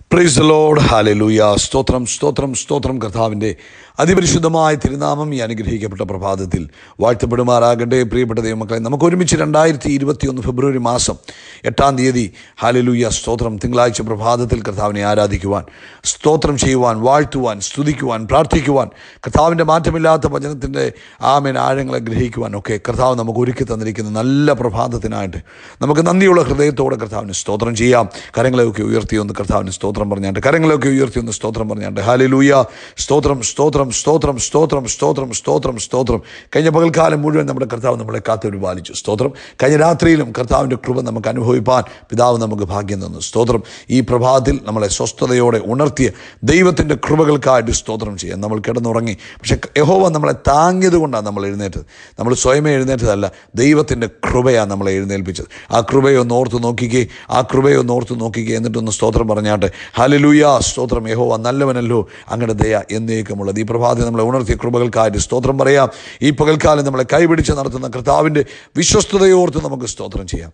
price load hallelujah സ്തോത്രം സ്തോത്രം സ്തോത്രം കർത്താവിൻ്റെ അതിപരിശുദ്ധമായ തിരുനാമം ഈ അനുഗ്രഹിക്കപ്പെട്ട പ്രഭാതത്തിൽ വാഴ്ത്തപ്പെടുമാറാകട്ടെ പ്രിയപ്പെട്ട ദൈവമക്കളെ നമുക്ക് ഒരുമിച്ച് രണ്ടായിരത്തി ഇരുപത്തിയൊന്ന് ഫെബ്രുവരി മാസം എട്ടാം തീയതി ഹാലലൂയ സ്തോത്രം തിങ്കളാഴ്ച പ്രഭാതത്തിൽ കർത്താവിനെ ആരാധിക്കുവാൻ സ്തോത്രം ചെയ്യുവാൻ വാഴ്ത്തുവാൻ സ്തുതിക്കുവാൻ പ്രാർത്ഥിക്കുവാൻ കർത്താവിൻ്റെ മാറ്റമില്ലാത്ത വചനത്തിൻ്റെ ആമേൻ ആഴങ്ങളെ ഗ്രഹിക്കുവാൻ ഒക്കെ കർത്താവ് നമുക്ക് ഒരുക്കി തന്നിരിക്കുന്ന നല്ല പ്രഭാതത്തിനായിട്ട് നമുക്ക് നന്ദിയുള്ള ഹൃദയത്തോടെ കർത്താവിന് സ്തോത്രം ചെയ്യാം കരങ്ങളെയൊക്കെ ഉയർത്തി ഒന്ന് കർത്താവിന് സ്തോത്രം പറഞ്ഞാണ്ട് കരങ്ങളെയൊക്കെ ഉയർത്തി ഒന്ന് സ്തോത്രം പറഞ്ഞാണ്ട് ഹാലലൂയ സ്തോത്രം സ്തോത്രം സ്തോത്രം സ്തോത്രം സ്തോത്രം സ്തോത്രം സ്തോത്രം കഴിഞ്ഞ പകൽക്കാലം മുഴുവൻ നമ്മുടെ കർത്താവ് നമ്മളെ കാത്തുപരിപാലിച്ചു സ്തോത്രം കഴിഞ്ഞ രാത്രിയിലും കർത്താവിൻ്റെ കൃപ നമുക്ക് അനുഭവിപ്പാൻ പിതാവ് നമുക്ക് ഭാഗ്യം തന്നു സ്തോത്രം ഈ പ്രഭാതത്തിൽ നമ്മളെ സ്വസ്ഥതയോടെ ഉണർത്തിയ ദൈവത്തിൻ്റെ കൃപകൾക്കായിട്ട് സ്തോത്രം ചെയ്യാം നമ്മൾ കിടന്നുറങ്ങി പക്ഷെ യഹോവ നമ്മളെ താങ്ങിയത് കൊണ്ടാണ് നമ്മൾ എഴുന്നേറ്റത് നമ്മൾ സ്വയമേ എഴുന്നേറ്റതല്ല ദൈവത്തിൻ്റെ കൃപയാണ് നമ്മളെ എഴുന്നേൽപ്പിച്ചത് ആ കൃപയൊന്ന് ഓർത്ത് നോക്കിക്കേ ആ കൃപയൊന്ന് ഓർത്ത് നോക്കിക്കേ എന്നിട്ടൊന്ന് സ്തോത്രം പറഞ്ഞാട്ട് ഹലലൂയ സ്തോത്രം യഹോവ നല്ലവനല്ലോ അങ്ങയുടെ ദയ എന്നേക്കുമുള്ളത് ഈ പ്രഭാതം നമ്മളെ ഉണർത്തിയ കൃപകൾക്കായിട്ട് സ്തോത്രം പറയാം ഈ പകൽക്കാലം നമ്മളെ കൈപിടിച്ച് നടത്തുന്ന കർത്താവിൻ്റെ വിശ്വസ്തതയോർത്ത് നമുക്ക് സ്തോത്രം ചെയ്യാം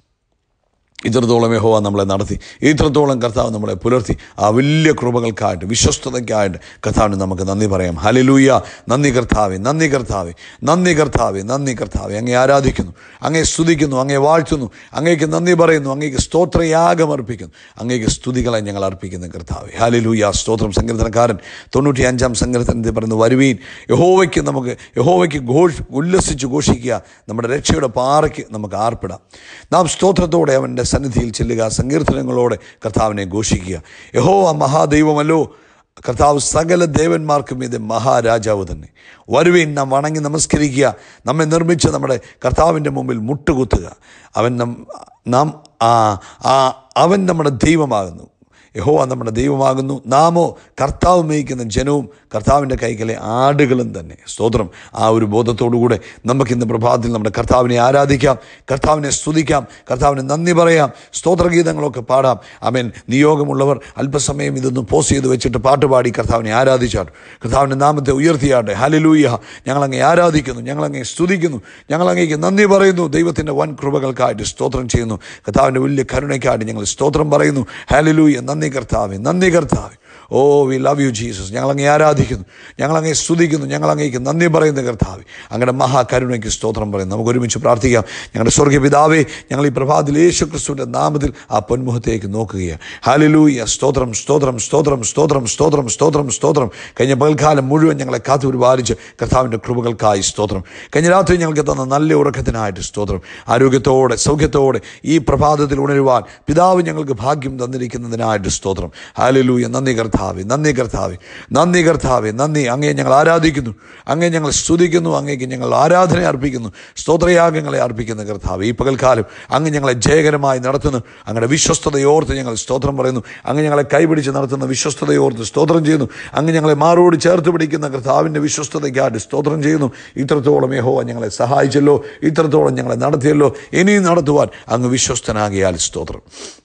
ഇത്രത്തോളം യഹോവ നമ്മളെ നടത്തി ഇത്രത്തോളം കർത്താവ് നമ്മളെ പുലർത്തി ആ വലിയ കൃപകൾക്കായിട്ട് വിശ്വസ്തതയ്ക്കായിട്ട് കർത്താവിന് നമുക്ക് നന്ദി പറയാം ഹലിലൂയ നന്ദി കർത്താവെ നന്ദി കർത്താവെ നന്ദി കർത്താവെ നന്ദി കർത്താവെ അങ്ങേ ആരാധിക്കുന്നു അങ്ങേ സ്തുതിക്കുന്നു അങ്ങേ വാഴ്ത്തുന്നു അങ്ങേക്ക് നന്ദി പറയുന്നു അങ്ങേക്ക് സ്തോത്രയാഗം അർപ്പിക്കുന്നു അങ്ങേക്ക് സ്തുതികളെ ഞങ്ങൾ അർപ്പിക്കുന്നു കർത്താവെ ഹലിലൂയ സ്തോത്രം സങ്കീർത്തനക്കാരൻ തൊണ്ണൂറ്റി അഞ്ചാം സങ്കീർത്തനത്തിൽ പറയുന്നു വരുവീൻ യഹോവയ്ക്ക് നമുക്ക് യഹോവയ്ക്ക് ഘോഷ് ഉല്ലസിച്ച് ഘോഷിക്കുക നമ്മുടെ രക്ഷയുടെ പാറയ്ക്ക് നമുക്ക് ആർപ്പിടാം നാം സ്തോത്രത്തോടെ അവൻ്റെ സന്നിധിയിൽ ചെല്ലുക സങ്കീർത്തനങ്ങളോടെ കർത്താവിനെ ഘോഷിക്കുക യഹോവ മഹാദൈവമല്ലോ കർത്താവ് സകല ദേവന്മാർക്കും ഇത് മഹാരാജാവ് തന്നെ വരുവീൻ നാം വണങ്ങി നമസ്കരിക്കുക നമ്മെ നിർമ്മിച്ച് നമ്മുടെ കർത്താവിൻ്റെ മുമ്പിൽ മുട്ടുകുത്തുക അവൻ നം നാം ആ ആ അവൻ നമ്മുടെ ദൈവമാകുന്നു യഹോവ നമ്മുടെ ദൈവമാകുന്നു നാമോ കർത്താവ് മേയിക്കുന്ന ജനവും കർത്താവിൻ്റെ കൈകളിലെ ആടുകളും തന്നെ സ്തോത്രം ആ ഒരു ബോധത്തോടുകൂടെ നമുക്കിന്ന് പ്രഭാതത്തിൽ നമ്മുടെ കർത്താവിനെ ആരാധിക്കാം കർത്താവിനെ സ്തുതിക്കാം കർത്താവിനെ നന്ദി പറയാം സ്തോത്രഗീതങ്ങളൊക്കെ പാടാം അമേൻ നിയോഗമുള്ളവർ അല്പസമയം ഇതൊന്ന് പോസ്റ്റ് ചെയ്ത് വെച്ചിട്ട് പാട്ടുപാടി കർത്താവിനെ ആരാധിച്ചാട്ട് കർത്താവിൻ്റെ നാമത്തെ ഉയർത്തിയാട്ടെ ഹലിലൂയ ഞങ്ങളങ്ങെ ആരാധിക്കുന്നു ഞങ്ങളങ്ങെ സ്തുതിക്കുന്നു ഞങ്ങളങ്ങേക്ക് നന്ദി പറയുന്നു ദൈവത്തിൻ്റെ വൻ കൃപകൾക്കായിട്ട് സ്തോത്രം ചെയ്യുന്നു കർത്താവിൻ്റെ വലിയ കരുണയ്ക്കായിട്ട് ഞങ്ങൾ സ്തോത്രം പറയുന്നു ഹാലലൂയ നന്ദി കർത്താവെ നന്ദി കർത്താവെ oh we love you Jesus ഞങ്ങളങ്ങേ ആരാധിക്കുന്നു ഞങ്ങളങ്ങേ സ്തുതിക്കുന്നു ഞങ്ങളങ്ങേക്ക് നന്ദി പറയുന്ന കർത്താവ് അങ്ങയുടെ മഹാകരുണയ്ക്ക് സ്തോത്രം പറയുന്നു നമുക്ക് ഒരുമിച്ച് പ്രാർത്ഥിക്കാം ഞങ്ങളുടെ സ്വർഗീയ പിതാവേ ഞങ്ങൾ ഈ പ്രഭാതത്തിൽ യേശു ക്രിസ്തുവിൻ്റെ നാമത്തിൽ ആ പൊന്മുഖത്തേക്ക് നോക്കുകയാണ് ഹാലിലൂയ സ്തോത്രം സ്തോത്രം സ്തോത്രം സ്തോത്രം സ്തോത്രം സ്തോത്രം സ്തോത്രം കഴിഞ്ഞ പകൽക്കാലം മുഴുവൻ ഞങ്ങളെ കാത്തു പരിപാലിച്ച് കർത്താവിൻ്റെ കൃപകൾക്കായി സ്തോത്രം കഴിഞ്ഞ രാത്രി ഞങ്ങൾക്ക് തന്ന നല്ല ഉറക്കത്തിനായിട്ട് സ്തോത്രം ആരോഗ്യത്തോടെ സൗഖ്യത്തോടെ ഈ പ്രഭാതത്തിൽ ഉണരുവാൻ പിതാവ് ഞങ്ങൾക്ക് ഭാഗ്യം തന്നിരിക്കുന്നതിനായിട്ട് സ്തോത്രം ഹാലിലൂയ നന്ദി കർത്താവെ നന്ദി കർത്താവെ നന്ദി കർത്താവെ നന്ദി അങ്ങേ ഞങ്ങൾ ആരാധിക്കുന്നു അങ്ങേ ഞങ്ങൾ സ്തുതിക്കുന്നു അങ്ങേക്ക് ഞങ്ങൾ ആരാധന അർപ്പിക്കുന്നു സ്തോത്രയാഗങ്ങളെ അർപ്പിക്കുന്ന കർത്താവ് ഈ പകൽക്കാലം അങ്ങ് ഞങ്ങളെ ജയകരമായി നടത്തുന്നു അങ്ങയുടെ വിശ്വസ്തതയോർത്ത് ഞങ്ങൾ സ്തോത്രം പറയുന്നു അങ്ങ് ഞങ്ങളെ കൈപിടിച്ച് നടത്തുന്ന വിശ്വസ്തതയോർത്ത് സ്തോത്രം ചെയ്യുന്നു അങ്ങ് ഞങ്ങളെ മാറോട് ചേർത്ത് പിടിക്കുന്ന കർത്താവിൻ്റെ വിശ്വസ്തതയ്ക്കായിട്ട് സ്തോത്രം ചെയ്യുന്നു ഇത്രത്തോളം യഹോവ ഞങ്ങളെ സഹായിച്ചല്ലോ ഇത്രത്തോളം ഞങ്ങളെ നടത്തിയല്ലോ ഇനിയും നടത്തുവാൻ അങ്ങ് വിശ്വസ്തനാകിയാൽ സ്തോത്രം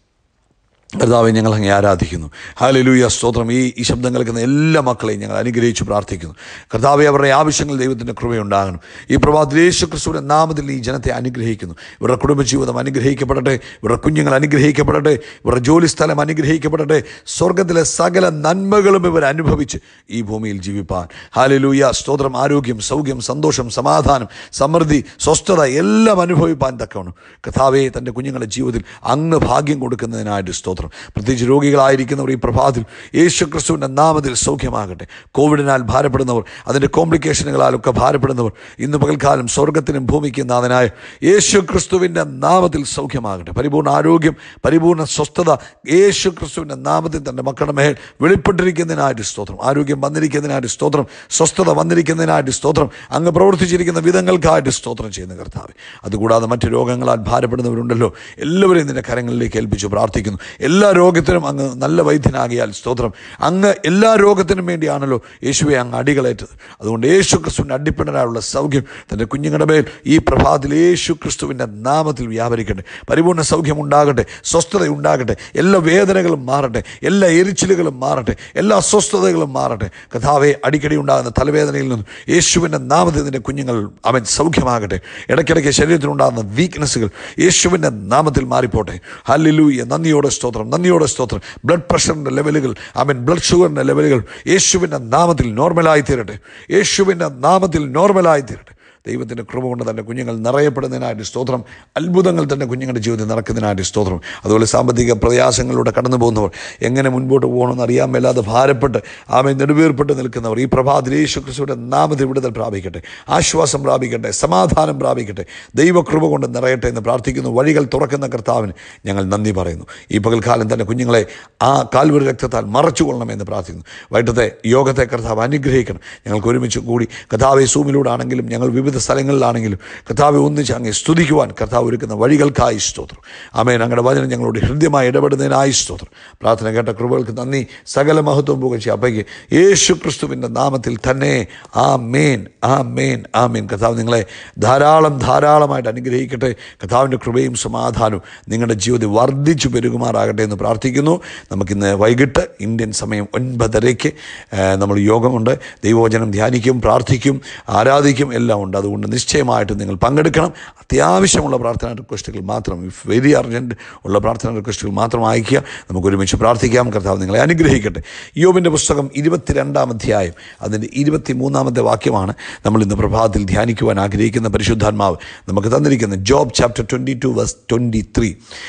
കർത്താവെ ഞങ്ങൾ അങ്ങ് ആരാധിക്കുന്നു ഹാലലൂയ സ്തോത്രം ഈ ഈ ശബ്ദം കേൾക്കുന്ന എല്ലാ മക്കളെയും ഞങ്ങൾ അനുഗ്രഹിച്ച് പ്രാർത്ഥിക്കുന്നു കർത്താവെ അവരുടെ ആവശ്യങ്ങൾ ദൈവത്തിൻ്റെ കൃപയുണ്ടാകണം ഈ പ്രഭാതത്തിൽ യേശു ക്രിസ്തുവിൻ്റെ നാമത്തിൽ ഈ ജനത്തെ അനുഗ്രഹിക്കുന്നു ഇവരുടെ കുടുംബജീവിതം അനുഗ്രഹിക്കപ്പെടട്ടെ ഇവരുടെ കുഞ്ഞുങ്ങൾ അനുഗ്രഹിക്കപ്പെടട്ടെ ഇവരുടെ ജോലിസ്ഥലം അനുഗ്രഹിക്കപ്പെടട്ടെ സ്വർഗത്തിലെ സകല നന്മകളും ഇവർ അനുഭവിച്ച് ഈ ഭൂമിയിൽ ജീവിപ്പാൻ ഹാലലൂയ സ്തോത്രം ആരോഗ്യം സൗഖ്യം സന്തോഷം സമാധാനം സമൃദ്ധി സ്വസ്ഥത എല്ലാം അനുഭവിപ്പാൻ തക്കവണ്ണം കർത്താവെ തൻ്റെ കുഞ്ഞുങ്ങളുടെ ജീവിതത്തിൽ അങ്ങ് ഭാഗ്യം കൊടുക്കുന്നതിനായിട്ട് സ്തോത്രം പ്രത്യേകിച്ച് രോഗികളായിരിക്കുന്നവർ ഈ പ്രഭാതത്തിൽ യേശു ക്രിസ്തുവിൻ്റെ നാമത്തിൽ സൗഖ്യമാകട്ടെ കോവിഡിനാൽ ഭാരപ്പെടുന്നവർ അതിൻ്റെ കോംപ്ലിക്കേഷനുകളാലൊക്കെ ഭാരപ്പെടുന്നവർ ഇന്ന് പകൽക്കാലം സ്വർഗത്തിനും ഭൂമിക്കും നാഥനായ യേശു ക്രിസ്തുവിൻ്റെ നാമത്തിൽ സൗഖ്യമാകട്ടെ പരിപൂർണ്ണ ആരോഗ്യം പരിപൂർണ്ണ സ്വസ്ഥത യേശു ക്രിസ്തുവിൻ്റെ നാമത്തിൽ തൻ്റെ മക്കളുടെ മേൽ വെളിപ്പെട്ടിരിക്കുന്നതിനായിട്ട് സ്തോത്രം ആരോഗ്യം വന്നിരിക്കുന്നതിനായിട്ട് സ്തോത്രം സ്വസ്ഥത വന്നിരിക്കുന്നതിനായിട്ട് സ്തോത്രം അങ്ങ് പ്രവർത്തിച്ചിരിക്കുന്ന വിധങ്ങൾക്കായിട്ട് സ്തോത്രം ചെയ്യുന്ന കർത്താവ് അതുകൂടാതെ മറ്റ് രോഗങ്ങളാൽ ഭാരപ്പെടുന്നവരുണ്ടല്ലോ എല്ലാവരെയും നിന്റെ കരങ്ങളിലേക്ക് ഏൽപ്പിച്ച് പ്രാർത്ഥിക്കുന്നു എല്ലാ രോഗത്തിനും അങ്ങ് നല്ല വൈദ്യനാകിയാൽ സ്തോത്രം അങ്ങ് എല്ലാ രോഗത്തിനും വേണ്ടിയാണല്ലോ യേശുവെ അങ്ങ് അടികളേറ്റത് അതുകൊണ്ട് യേശു ക്രിസ്തുവിൻ്റെ അടിപ്പിണരായുള്ള സൗഖ്യം തൻ്റെ കുഞ്ഞുങ്ങളുടെ മേൽ ഈ പ്രഭാതത്തിൽ യേശു ക്രിസ്തുവിൻ്റെ നാമത്തിൽ വ്യാപരിക്കട്ടെ പരിപൂർണ്ണ സൗഖ്യം ഉണ്ടാകട്ടെ സ്വസ്ഥത ഉണ്ടാകട്ടെ എല്ലാ വേദനകളും മാറട്ടെ എല്ലാ എരിച്ചിലുകളും മാറട്ടെ എല്ലാ അസ്വസ്ഥതകളും മാറട്ടെ കഥാവെ അടിക്കടി ഉണ്ടാകുന്ന തലവേദനയിൽ നിന്നും യേശുവിൻ്റെ നാമത്തിൽ നിന്റെ കുഞ്ഞുങ്ങൾ അവൻ സൗഖ്യമാകട്ടെ ഇടയ്ക്കിടയ്ക്ക് ശരീരത്തിനുണ്ടാകുന്ന വീക്ക്നെസ്സുകൾ യേശുവിൻ്റെ നാമത്തിൽ മാറിപ്പോട്ടെ ഹല്ലിലൂയ നന്ദിയോടെ സ്തോത്രം സ്തോത്രം നന്ദിയോടെ സ്തോത്രം ബ്ലഡ് പ്രഷറിൻ്റെ ലെവലുകൾ അവൻ ബ്ലഡ് ഷുഗറിൻ്റെ ലെവലുകൾ യേശുവിൻ്റെ നാമത്തിൽ നോർമലായി തീരട്ടെ യേശുവിൻ്റെ നാമത്തിൽ നോർമലായി തീരട്ടെ ദൈവത്തിൻ്റെ കൃപ കൊണ്ട് തൻ്റെ കുഞ്ഞുങ്ങൾ നിറയപ്പെടുന്നതിനായിട്ട് സ്തോത്രം അത്ഭുതങ്ങൾ തന്നെ കുഞ്ഞുങ്ങളുടെ ജീവിതത്തിൽ നടക്കുന്നതിനായിട്ട് സ്തോത്രം അതുപോലെ സാമ്പത്തിക പ്രയാസങ്ങളിലൂടെ കടന്നു പോകുന്നവർ എങ്ങനെ മുൻപോട്ട് പോകണമെന്ന് അറിയാൻ മേലാതെ ഭാരപ്പെട്ട് ആമെ നെടുവേർപ്പെട്ട് നിൽക്കുന്നവർ ഈ പ്രഭാതത്തിൽ യേശു ക്രിസ്തുവിൻ്റെ നാമത്തിൽ വിടുതൽ പ്രാപിക്കട്ടെ ആശ്വാസം പ്രാപിക്കട്ടെ സമാധാനം പ്രാപിക്കട്ടെ ദൈവകൃപ കൊണ്ട് നിറയട്ടെ എന്ന് പ്രാർത്ഥിക്കുന്നു വഴികൾ തുറക്കുന്ന കർത്താവിന് ഞങ്ങൾ നന്ദി പറയുന്നു ഈ പകൽക്കാലം തന്നെ കുഞ്ഞുങ്ങളെ ആ കാൽവരി രക്തത്താൽ മറച്ചുകൊള്ളണമെന്ന് പ്രാർത്ഥിക്കുന്നു വൈകിട്ടത്തെ യോഗത്തെ കർത്താവ് അനുഗ്രഹിക്കണം ഞങ്ങൾക്ക് ഒരുമിച്ച് കൂടി കർത്താവെ സൂമിലൂടെ ആണെങ്കിലും ഞങ്ങൾ വിവിധ സ്ഥലങ്ങളിലാണെങ്കിലും കർത്താവെ ഒന്നിച്ച് അങ്ങ് സ്തുതിക്കുവാൻ കർത്താവ് ഒരുക്കുന്ന വഴികൾക്കായി സ്തോത്രം ആമേൻ അങ്ങയുടെ വചനം ഞങ്ങളോട് ഹൃദ്യമായി ഇടപെടുന്നതിനായി സ്തോത്രം പ്രാർത്ഥന കേട്ട കൃപകൾക്ക് നന്ദി സകല മഹത്വം പുകച്ച് അപ്പയ്ക്ക് യേശു ക്രിസ്തുവിൻ്റെ നാമത്തിൽ തന്നെ ആ മേൻ ആ മേൻ ആ മേൻ കർത്താവ് നിങ്ങളെ ധാരാളം ധാരാളമായിട്ട് അനുഗ്രഹിക്കട്ടെ കർത്താവിൻ്റെ കൃപയും സമാധാനവും നിങ്ങളുടെ ജീവിതത്തിൽ വർദ്ധിച്ചു പെരുകുമാറാകട്ടെ എന്ന് പ്രാർത്ഥിക്കുന്നു നമുക്കിന്ന് വൈകിട്ട് ഇന്ത്യൻ സമയം ഒൻപതരയ്ക്ക് ആ, നമ്മൾ യോഗമുണ്ട് ദൈവവചനം ധ്യാനിക്കും പ്രാർത്ഥിക്കും ആരാധിക്കും എല്ലാം ഉണ്ട് അതുകൊണ്ട് നിശ്ചയമായിട്ടും നിങ്ങൾ പങ്കെടുക്കണം അത്യാവശ്യമുള്ള പ്രാർത്ഥനാ റിക്വസ്റ്റുകൾ മാത്രം ഇഫ് വെരി അർജൻറ്റ് ഉള്ള പ്രാർത്ഥനാ റിക്വസ്റ്റുകൾ മാത്രം അയക്കുക നമുക്ക് ഒരുമിച്ച് പ്രാർത്ഥിക്കാം കർത്താവ് നിങ്ങളെ അനുഗ്രഹിക്കട്ടെ യോബിൻ്റെ പുസ്തകം ഇരുപത്തിരണ്ടാം അധ്യായം അതിൻ്റെ ഇരുപത്തി മൂന്നാമത്തെ വാക്യമാണ് നമ്മൾ ഇന്ന് പ്രഭാതത്തിൽ ധ്യാനിക്കുവാൻ ആഗ്രഹിക്കുന്ന പരിശുദ്ധാത്മാവ് നമുക്ക് തന്നിരിക്കുന്ന Job chapter twenty two verse twenty three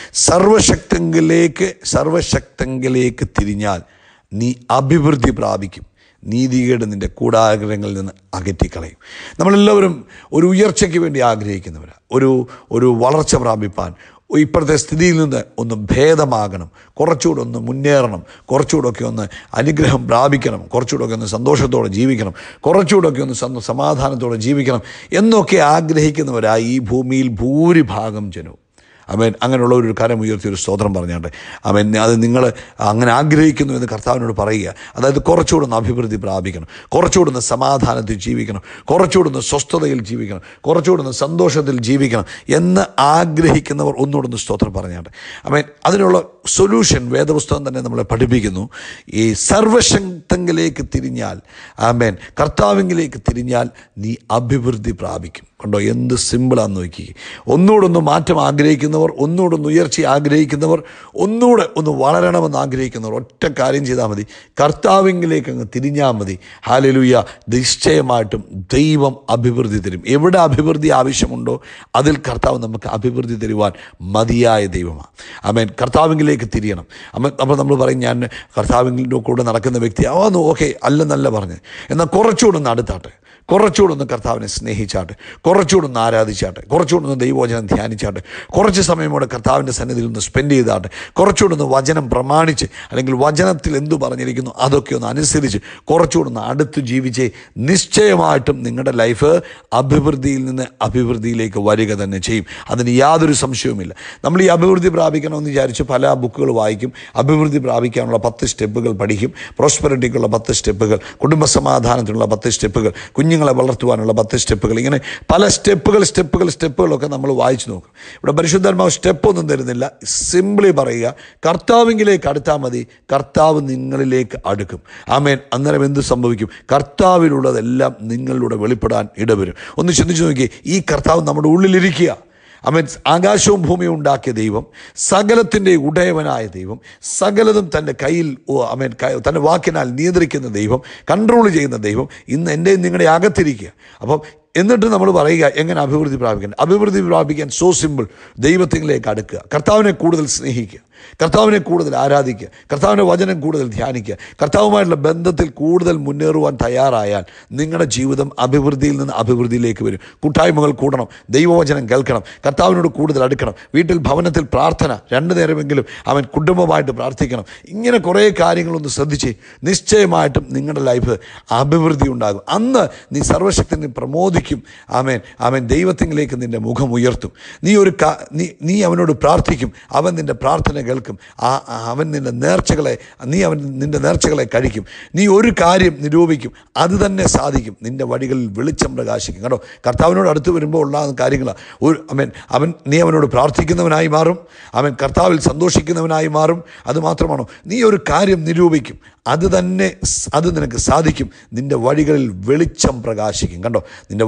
സർവശക്തങ്കിലേക്ക് സർവശക്തങ്കിലേക്ക് തിരിഞ്ഞാൽ നീ അഭിവൃദ്ധി പ്രാപിക്കും നീതികേട് നിൻ്റെ കൂടാഗ്രഹങ്ങളിൽ നിന്ന് അകറ്റിക്കളയും നമ്മളെല്ലാവരും ഒരു ഉയർച്ചയ്ക്ക് വേണ്ടി ആഗ്രഹിക്കുന്നവരാണ് ഒരു ഒരു വളർച്ച പ്രാപിപ്പാൻ ഇപ്പോഴത്തെ സ്ഥിതിയിൽ നിന്ന് ഒന്ന് ഭേദമാകണം കുറച്ചുകൂടെ ഒന്ന് മുന്നേറണം കുറച്ചുകൂടെ ഒക്കെ ഒന്ന് അനുഗ്രഹം പ്രാപിക്കണം കുറച്ചുകൂടെ ഒക്കെ ഒന്ന് സന്തോഷത്തോടെ ജീവിക്കണം കുറച്ചുകൂടെ ഒക്കെ ഒന്ന് സന്തോ- സമാധാനത്തോടെ ജീവിക്കണം എന്നൊക്കെ ആഗ്രഹിക്കുന്നവരായി ഈ ഭൂമിയിൽ ഭൂരിഭാഗം ജനവും അവൻ അങ്ങനെയുള്ള ഒരു കരം ഉയർത്തി ഒരു സ്തോത്രം പറഞ്ഞാട്ടെ അവൻ അത് നിങ്ങൾ അങ്ങനെ ആഗ്രഹിക്കുന്നു എന്ന് കർത്താവിനോട് പറയുക അതായത് കുറച്ചുകൂടെ ഒന്ന് അഭിവൃദ്ധി പ്രാപിക്കണം കുറച്ചുകൂടെ ഒന്ന് സമാധാനത്തിൽ ജീവിക്കണം കുറച്ചുകൂടെ ഒന്ന് സ്വസ്ഥതയിൽ ജീവിക്കണം കുറച്ചുകൂടെ ഒന്ന് സന്തോഷത്തിൽ ജീവിക്കണം എന്ന് ആഗ്രഹിക്കുന്നവർ ഒന്നുകൂടെ ഒന്ന് സ്തോത്രം പറഞ്ഞാട്ടെ അവൻ അതിനുള്ള സൊല്യൂഷൻ വേദപുസ്തകം തന്നെ നമ്മളെ പഠിപ്പിക്കുന്നു ഈ സർവശക്തങ്കിലേക്ക് തിരിഞ്ഞാൽ ആമേൻ കർത്താവിങ്കിലേക്ക് തിരിഞ്ഞാൽ നീ അഭിവൃദ്ധി പ്രാപിക്കും കണ്ടോ എന്ത് സിമ്പിളാന്ന് നോക്കി ഒന്നുകൂടെ ഒന്ന് മാറ്റം ആഗ്രഹിക്കുന്നവർ ഒന്നുകൂടെ ഒന്ന് ഉയർച്ച ആഗ്രഹിക്കുന്നവർ ഒന്നുകൂടെ ഒന്ന് വളരണമെന്ന് ആഗ്രഹിക്കുന്നവർ ഒറ്റ കാര്യം ചെയ്താൽ മതി കർത്താവിങ്കിലേക്ക് അങ്ങ് തിരിഞ്ഞാൽ മതി ഹാലലുയ നിശ്ചയമായിട്ടും ദൈവം അഭിവൃദ്ധി തരും എവിടെ അഭിവൃദ്ധി ആവശ്യമുണ്ടോ അതിൽ കർത്താവ് നമുക്ക് അഭിവൃദ്ധി തരുവാൻ മതിയായ ദൈവമാണ് അമേൻ കർത്താവിങ്കിലേക്ക് തിരിയണം അമ്മ അപ്പോൾ നമ്മൾ പറയും ഞാൻ കർത്താവിൻ്റെ കൂടെ നടക്കുന്ന വ്യക്തി ആ ഓക്കെ അല്ലെന്നല്ല പറഞ്ഞ് എന്നാൽ കുറച്ചുകൂടെ ഒന്ന് അടുത്താട്ടെ കുറച്ചുകൂടെ ഒന്ന് കർത്താവിനെ സ്നേഹിച്ചാട്ടെ കുറച്ചുകൂടെ ഒന്ന് ആരാധിച്ചാട്ടെ കുറച്ചുകൂടെ ഒന്ന് ദൈവവചനം ധ്യാനിച്ചാട്ടെ കുറച്ച് സമയം കൂടെ കർത്താവിൻ്റെ സന്നിധിയിൽ ഒന്ന് സ്പെൻഡ് ചെയ്താട്ടെ കുറച്ചുകൂടെ ഒന്ന് വചനം പ്രമാണിച്ച് അല്ലെങ്കിൽ വചനത്തിൽ എന്തു പറഞ്ഞിരിക്കുന്നു അതൊക്കെ ഒന്ന് അനുസരിച്ച് കുറച്ചുകൂടെ ഒന്ന് അടുത്ത് ജീവിച്ച് നിശ്ചയമായിട്ടും നിങ്ങളുടെ ലൈഫ് അഭിവൃദ്ധിയിൽ നിന്ന് അഭിവൃദ്ധിയിലേക്ക് വരിക തന്നെ ചെയ്യും അതിന് യാതൊരു സംശയവുമില്ല നമ്മൾ ഈ അഭിവൃദ്ധി പ്രാപിക്കണമെന്ന് വിചാരിച്ച് പല ബുക്കുകൾ വായിക്കും അഭിവൃദ്ധി പ്രാപിക്കാനുള്ള പത്ത് സ്റ്റെപ്പുകൾ പഠിക്കും പ്രോസ്പെറിറ്റിക്കുള്ള പത്ത് സ്റ്റെപ്പുകൾ കുടുംബ സമാധാനത്തിനുള്ള പത്ത് സ്റ്റെപ്പുകൾ കുഞ്ഞുങ്ങളെ വളർത്തുവാനുള്ള പത്ത് സ്റ്റെപ്പുകൾ ഇങ്ങനെ പല സ്റ്റെപ്പുകൾ സ്റ്റെപ്പുകൾ സ്റ്റെപ്പുകളൊക്കെ നമ്മൾ വായിച്ചു നോക്കും ഇവിടെ പരിശുദ്ധാത്മാവ് സ്റ്റെപ്പ് ഒന്നും തരുന്നില്ല സിംപിളി പറയുക കർത്താവിങ്കിലേക്ക് അടുത്താൽ മതി കർത്താവ് നിങ്ങളിലേക്ക് അടുക്കും ആമേൻ അന്നേരം എന്ത് സംഭവിക്കും കർത്താവിലുള്ളതെല്ലാം നിങ്ങളിലൂടെ വെളിപ്പെടാൻ ഇടവരും ഒന്ന് ചിന്തിച്ചു നോക്കിയേ ഈ കർത്താവ് നമ്മുടെ ഉള്ളിലിരിക്കുക അവൻ ആകാശവും ഭൂമിയും ഉണ്ടാക്കിയ ദൈവം സകലത്തിൻ്റെ ഉടയവനായ ദൈവം സകലതും തൻ്റെ കയ്യിൽ ഓ, അവൻ ക- തൻ്റെ വാക്കിനാൽ നിയന്ത്രിക്കുന്ന ദൈവം കൺട്രോൾ ചെയ്യുന്ന ദൈവം ഇന്ന് എൻ്റെ നിങ്ങളുടെ അകത്തിരിക്കുക അപ്പം എന്നിട്ട് നമ്മൾ പറയുക എങ്ങനെ അഭിവൃദ്ധി പ്രാപിക്കാൻ അഭിവൃദ്ധി പ്രാപിക്കാൻ സോ സിമ്പിൾ ദൈവത്തിലേക്ക് അടുക്കുക കർത്താവിനെ കൂടുതൽ സ്നേഹിക്കുക കർത്താവിനെ കൂടുതൽ ആരാധിക്കുക കർത്താവിൻ്റെ വചനം കൂടുതൽ ധ്യാനിക്കുക കർത്താവുമായിട്ടുള്ള ബന്ധത്തിൽ കൂടുതൽ മുന്നേറുവാൻ തയ്യാറായാൽ നിങ്ങളുടെ ജീവിതം അഭിവൃദ്ധിയിൽ നിന്ന് അഭിവൃദ്ധിയിലേക്ക് വരും കൂട്ടായ്മകൾ കൂടണം ദൈവവചനം കേൾക്കണം കർത്താവിനോട് കൂടുതൽ അടുക്കണം വീട്ടിൽ ഭവനത്തിൽ പ്രാർത്ഥന രണ്ടു നേരമെങ്കിലും അവൻ കുടുംബമായിട്ട് പ്രാർത്ഥിക്കണം ഇങ്ങനെ കുറേ കാര്യങ്ങളൊന്ന് ശ്രദ്ധിച്ച് നിശ്ചയമായിട്ടും നിങ്ങളുടെ ലൈഫ് അഭിവൃദ്ധി ഉണ്ടാകും അന്ന് നീ സർവശക്തിനെ പ്രമോദിക്കും ആമേൻ ആമേൻ ദൈവത്തിലേക്ക് നിന്റെ മുഖം ഉയർത്തും നീ ഒരു കാ- നീ നീ അവനോട് പ്രാർത്ഥിക്കും അവൻ നിന്റെ പ്രാർത്ഥന കേൾക്കും ആ ആ- അവൻ നിന്റെ നേർച്ചകളെ നീ അവൻ നിന്റെ നേർച്ചകളെ കഴിക്കും നീ ഒരു കാര്യം നിരൂപിക്കും അത് തന്നെ സാധിക്കും നിന്റെ വഴികളിൽ വെളിച്ചം പ്രകാശിക്കും കേട്ടോ കർത്താവിനോട് അടുത്ത് വരുമ്പോൾ ഉള്ള കാര്യങ്ങളാണ് ഒരു അവൻ അവൻ നീ അവനോട് പ്രാർത്ഥിക്കുന്നവനായി മാറും അവൻ കർത്താവിൽ സന്തോഷിക്കുന്നവനായി മാറും അത് മാത്രമാണോ നീ ഒരു കാര്യം നിരൂപിക്കും അത് തന്നെ സ്- അത് നിനക്ക് സാധിക്കും നിന്റെ വഴികളിൽ വെളിച്ചം പ്രകാശിക്കും കണ്ടോ നിന്റെ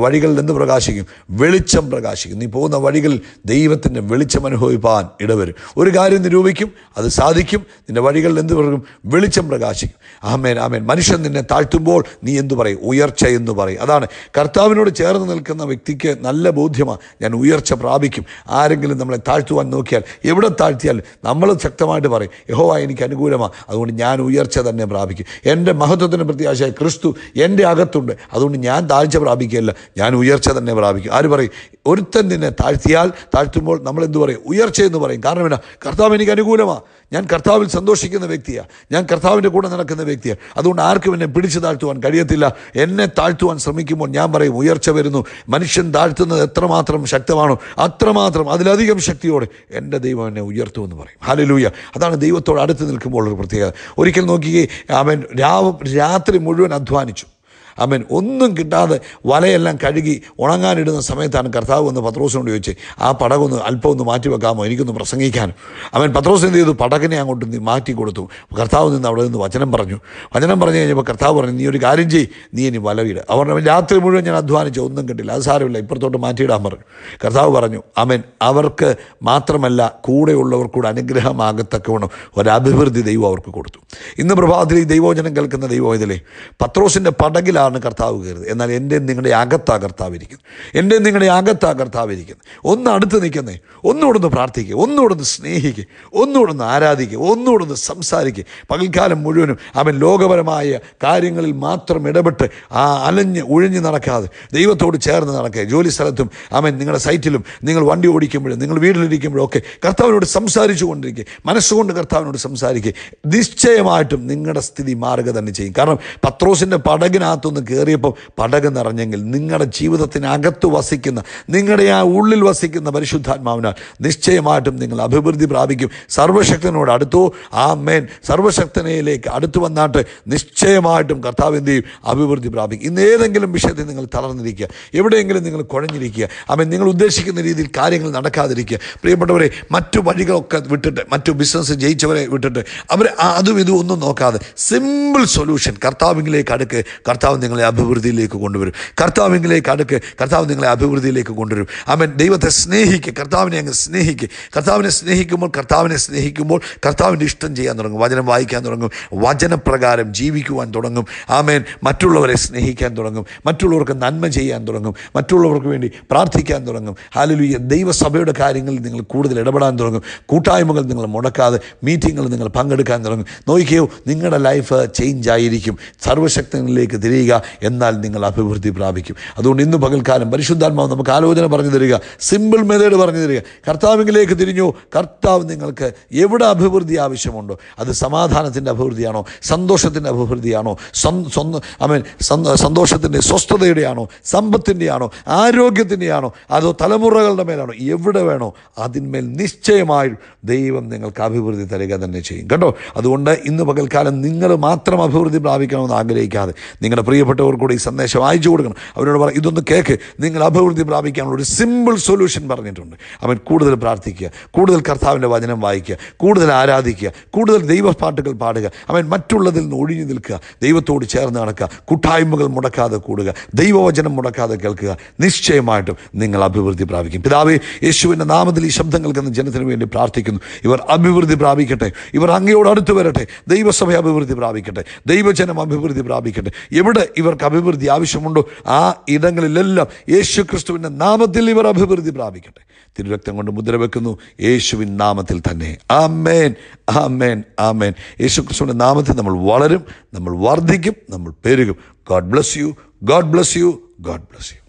വഴികളിൽ എന്ത് പ്രകാശിക്കും വെളിച്ചം പ്രകാശിക്കും നീ പോകുന്ന വഴികളിൽ ദൈവത്തിൻ്റെ വെളിച്ചം അനുഭവിപ്പാൻ ഇടവരും ഒരു കാര്യം നിരൂപിക്കും അത് സാധിക്കും നിന്റെ വഴികളിൽ എന്ത് പറയും വെളിച്ചം പ്രകാശിക്കും ആമേൻ ആമേൻ മനുഷ്യൻ നിന്നെ താഴ്ത്തുമ്പോൾ നീ എന്തു പറയും ഉയർച്ച എന്ന് പറയും അതാണ് കർത്താവിനോട് ചേർന്ന് നിൽക്കുന്ന വ്യക്തിക്ക് നല്ല ബോധ്യമാണ് ഞാൻ ഉയർച്ച പ്രാപിക്കും ആരെങ്കിലും നമ്മളെ താഴ്ത്തുവാൻ നോക്കിയാൽ എവിടെ താഴ്ത്തിയാൽ നമ്മൾ ശക്തമായിട്ട് പറയും യഹോവ എനിക്ക് അനുകൂലമാണ് അതുകൊണ്ട് ഞാൻ ഉയർച്ച തന്നെ പ്രാപിക്കും എൻ്റെ മഹത്വത്തിന് പ്രത്യാശയായ ക്രിസ്തു എൻ്റെ അകത്തുണ്ട് അതുകൊണ്ട് ഞാൻ താഴ്ച പ്രാപിക്കുകയല്ല ഞാൻ ഉയർച്ച തന്നെ പ്രാപിക്കും ആര് പറയും ഒരുത്തൻ നിന്നെ താഴ്ത്തിയാൽ താഴ്ത്തുമ്പോൾ നമ്മൾ എന്ത് പറയും ഉയർച്ച എന്ന് പറയും കാരണം എന്നാ കർത്താവ് എനിക്ക് അനുകൂലമാണ് ഞാൻ കർത്താവിൽ സന്തോഷിക്കുന്ന വ്യക്തിയാണ് ഞാൻ കർത്താവിൻ്റെ കൂടെ നടക്കുന്ന വ്യക്തിയാണ് അതുകൊണ്ട് ആർക്കും എന്നെ പിടിച്ചു താഴ്ത്തുവാൻ കഴിയത്തില്ല എന്നെ താഴ്ത്തുവാൻ ശ്രമിക്കുമ്പോൾ ഞാൻ പറയും ഉയർച്ച വരുന്നു മനുഷ്യൻ താഴ്ത്തുന്നത് എത്രമാത്രം ശക്തമാണോ അത്രമാത്രം അതിലധികം ശക്തിയോടെ എൻ്റെ ദൈവം എന്നെ ഉയർത്തുമെന്ന് പറയും ഹാലലൂയ അതാണ് ദൈവത്തോട് അടുത്ത് നിൽക്കുമ്പോൾ ഒരു പ്രത്യേകത ഒരിക്കൽ നോക്കിയേ അവൻ രാവ് രാത്രി മുഴുവൻ അധ്വാനിച്ചു അവൻ ഒന്നും കിട്ടാതെ വലയെല്ലാം കഴുകി ഉണങ്ങാനിടുന്ന സമയത്താണ് കർത്താവ് വന്ന് പത്രോസിനോട് ചോദിച്ചത് ആ പടകൊന്ന് അല്പം ഒന്ന് മാറ്റി വെക്കാമോ എനിക്കൊന്ന് പ്രസംഗിക്കാൻ അവൻ പത്രോസ് എന്ത് ചെയ്തു പടകിനെ അങ്ങോട്ട് നി- മാറ്റി കൊടുത്തു കർത്താവ് നിന്ന് അവിടെ നിന്ന് വചനം പറഞ്ഞു വചനം പറഞ്ഞു കഴിഞ്ഞപ്പോൾ കർത്താവ് പറഞ്ഞു നീ ഒരു കാര്യം ചെയ്യ് നീ ഇനി വലവിട് അവർ അവൻ രാത്രി മുഴുവൻ ഞാൻ അധ്വാനിച്ചു ഒന്നും കിട്ടില്ല അത് സാരമില്ല ഇപ്പുറത്തോട്ട് മാറ്റിയിടാൻ പറഞ്ഞു കർത്താവ് പറഞ്ഞു അവൻ അവർക്ക് മാത്രമല്ല കൂടെയുള്ളവർ കൂടെ അനുഗ്രഹമാകത്തക്കവണ്ണം ഒരഭിവൃദ്ധി ദൈവം അവർക്ക് കൊടുത്തു ഇന്ന് പ്രഭാതത്തിൽ ഈ ദൈവോചനം കേൾക്കുന്ന ദൈവം ഇതിലെ പത്രോസിൻ്റെ പടകിലാണ് കർത്താവ് കയറുന്നത് എന്നാൽ എൻ്റെ നിങ്ങളുടെ അകത്താ കർത്താവ് ഇരിക്കുന്നത് എൻ്റെ നിങ്ങളുടെ അകത്താ കർത്താവ് ഇരിക്കുന്നത് ഒന്ന് അടുത്ത് നിൽക്കുന്നേ ഒന്നുകൂടൊന്ന് പ്രാർത്ഥിക്കുക ഒന്നുകൂടൊന്ന് സ്നേഹിക്കുക ഒന്നുകൂടൊന്ന് ആരാധിക്കുക ഒന്നുകൂടൊന്ന് സംസാരിക്കുക പകൽക്കാലം മുഴുവനും അവൻ ലോകപരമായ കാര്യങ്ങളിൽ മാത്രം ഇടപെട്ട് ആ അലഞ്ഞ് ഒഴിഞ്ഞ് നടക്കാതെ ദൈവത്തോട് ചേർന്ന് നടക്കുക ജോലി സ്ഥലത്തും അവൻ നിങ്ങളുടെ സൈറ്റിലും നിങ്ങൾ വണ്ടി ഓടിക്കുമ്പോഴും നിങ്ങൾ വീട്ടിലിരിക്കുമ്പോഴും ഒക്കെ കർത്താവിനോട് സംസാരിച്ചു കൊണ്ടിരിക്കുക മനസ്സുകൊണ്ട് കർത്താവിനോട് സംസാരിക്കുക നിശ്ചയമായിട്ടും നിങ്ങളുടെ സ്ഥിതി മാറുക തന്നെ ചെയ്യും കാരണം പത്രോസിൻ്റെ പടകിനകത്തൊന്ന് കയറിയപ്പോൾ പടക് നിറഞ്ഞെങ്കിൽ നിങ്ങളുടെ ജീവിതത്തിനകത്ത് വസിക്കുന്ന നിങ്ങളുടെ ആ ഉള്ളിൽ വസിക്കുന്ന പരിശുദ്ധാത്മാവിനാൽ നിശ്ചയമായിട്ടും നിങ്ങൾ അഭിവൃദ്ധി പ്രാപിക്കും സർവശക്തനോട് അടുത്തോ ആ മേൻ സർവശക്തനയിലേക്ക് അടുത്തു വന്നാട്ട് നിശ്ചയമായിട്ടും കർത്താവ് എന്ത് ചെയ്യും അഭിവൃദ്ധി പ്രാപിക്കും ഇന്ന് ഏതെങ്കിലും വിഷയത്തിൽ നിങ്ങൾ തളർന്നിരിക്കുക എവിടെയെങ്കിലും നിങ്ങൾ കുഴഞ്ഞിരിക്കുക അവൻ നിങ്ങൾ ഉദ്ദേശിക്കുന്ന രീതിയിൽ കാര്യങ്ങൾ നടക്കാതിരിക്കുക പ്രിയപ്പെട്ടവരെ മറ്റു വഴികളൊക്കെ വിട്ടിട്ട് മറ്റു ബിസിനസ് ജയിച്ചവരെ വിട്ടിട്ട് അവർ അതും ഇതും ഒന്നും നോക്കാതെ സിമ്പിൾ സൊല്യൂഷൻ കർത്താവിലേക്ക് അടുക്ക് കർത്താവ് നിങ്ങളെ അഭിവൃദ്ധിയിലേക്ക് കൊണ്ടുവരും കർത്താവിലേക്ക് അടുക്ക് കർത്താവ് നിങ്ങളെ അഭിവൃദ്ധിയിലേക്ക് കൊണ്ടുവരും അവൻ ദൈവത്തെ സ്നേഹിക്കുക കർത്താവിനെ അങ്ങ് സ്നേഹിക്കുക കർത്താവിനെ സ്നേഹിക്കുമ്പോൾ കർത്താവിനെ സ്നേഹിക്കുമ്പോൾ കർത്താവിൻ്റെ ഇഷ്ടം ചെയ്യാൻ തുടങ്ങും വചനം വായിക്കാൻ തുടങ്ങും വചനപ്രകാരം ജീവിക്കുവാൻ തുടങ്ങും ആമേൻ മറ്റുള്ളവരെ സ്നേഹിക്കാൻ തുടങ്ങും മറ്റുള്ളവർക്ക് നന്മ ചെയ്യാൻ തുടങ്ങും മറ്റുള്ളവർക്ക് വേണ്ടി പ്രാർത്ഥിക്കാൻ തുടങ്ങും ഹാലലുയ്യ ദൈവസഭയുടെ കാര്യങ്ങളിൽ നിങ്ങൾ കൂടുതൽ ഇടപെടാൻ തുടങ്ങും കൂട്ടായ്മകൾ നിങ്ങൾ മുടക്കാതെ മീറ്റിങ്ങുകൾ നിങ്ങൾ പങ്കെടുക്കാൻ തുടങ്ങും നോക്കിയോ നിങ്ങളുടെ ലൈഫ് ചേഞ്ച് ആയിരിക്കും സർവശക്തങ്ങളിലേക്ക് തിരിയുക എന്നാൽ നിങ്ങൾ അഭിവൃദ്ധി പ്രാപിക്കും അതുകൊണ്ട് ഇന്ന് പകൽക്കാലം പരിശുദ്ധാത്മാവ് നമുക്ക് ആലോചന പറഞ്ഞു തരിക സിമ്പിൾ മെത്തേഡ് പറഞ്ഞു തരിക കർത്താവിലേക്ക് തിരിഞ്ഞു കർത്താവ് നിങ്ങൾക്ക് എവിടെ അഭിവൃദ്ധി ആവശ്യമുണ്ടോ അത് സമാധാനത്തിൻ്റെ അഭിവൃദ്ധിയാണോ സന്തോഷത്തിൻ്റെ അഭിവൃദ്ധിയാണോ സ്വന്തം അവൻ സന്തോഷത്തിൻ്റെ സ്വസ്ഥതയുടെയാണോ സമ്പത്തിൻ്റെയാണോ ആരോഗ്യത്തിൻ്റെയാണോ അതോ തലമുറകളുടെ മേലാണോ എവിടെ വേണോ അതിന്മേൽ നിശ്ചയമായും ദൈവം നിങ്ങൾക്ക് അഭിവൃദ്ധി തരിക തന്നെ ചെയ്യും കേട്ടോ അതുകൊണ്ട് ഇന്ന് പകൽക്കാലം നിങ്ങൾ മാത്രം അഭിവൃദ്ധി പ്രാപിക്കണമെന്ന് ആഗ്രഹിക്കാതെ നിങ്ങളുടെ പ്രിയപ്പെട്ടവർ കൂടി ഈ സന്ദേശം അയച്ചു കൊടുക്കണം അവരോട് പറ ഇതൊന്ന് കേൾക്ക് നിങ്ങൾ അഭിവൃദ്ധി പ്രാപിക്കാനുള്ള ഒരു സിമ്പിൾ സൊല്യൂഷൻ പറഞ്ഞിട്ടുണ്ട് അവൻ കൂടുതൽ പ്രാർത്ഥിക്കുക കൂടുതൽ കർത്താവിൻ്റെ വചനം വായിക്കുക കൂടുതൽ ആരാധിക്കുക കൂടുതൽ ദൈവപാട്ടുകൾ പാടുക അവൻ മറ്റുള്ളതിൽ നിന്ന് ഒഴിഞ്ഞു നിൽക്കുക ദൈവത്തോട് ചേർന്ന് നടക്കുക കൂട്ടായ്മകൾ മുടക്കാതെ കൂടുക ദൈവവചനം മുടക്കാതെ കേൾക്കുക നിശ്ചയമായിട്ടും നിങ്ങൾ അഭിവൃദ്ധി പ്രാപിക്കും പിതാവേ യേശുവിൻ്റെ നാമത്തിൽ ഈ ശബ്ദം കേൾക്കുന്ന ജനത്തിന് വേണ്ടി പ്രാർത്ഥിക്കുന്നു ഇവർ അഭിവൃദ്ധി പ്രാപിക്കട്ടെ ഇവർ അങ്ങയോട് അടുത്ത് വരട്ടെ ദൈവസഭ അഭിവൃദ്ധി പ്രാപിക്കട്ടെ ദൈവജനം അഭിവൃദ്ധി പ്രാപിക്കട്ടെ എവിടെ ഇവർക്ക് അഭിവൃദ്ധി ആവശ്യമുണ്ടോ ആ ഇടങ്ങളിലെല്ലാം യേശു ക്രിസ്തുവിൻ്റെ നാമത്തിൽ ഇവർ അഭിവൃദ്ധി പ്രാപിക്കട്ടെ തിരുരക്തം കൊണ്ട് മുദ്ര വെക്കുന്നു യേശുവിൻ നാമത്തിൽ തന്നെ ആമേൻ ആമേൻ ആമേൻ യേശു ക്രിസ്തുവിൻ്റെ നാമത്തിൽ നമ്മൾ വളരും നമ്മൾ വർദ്ധിക്കും നമ്മൾ പെരുകും God bless you God bless you God bless U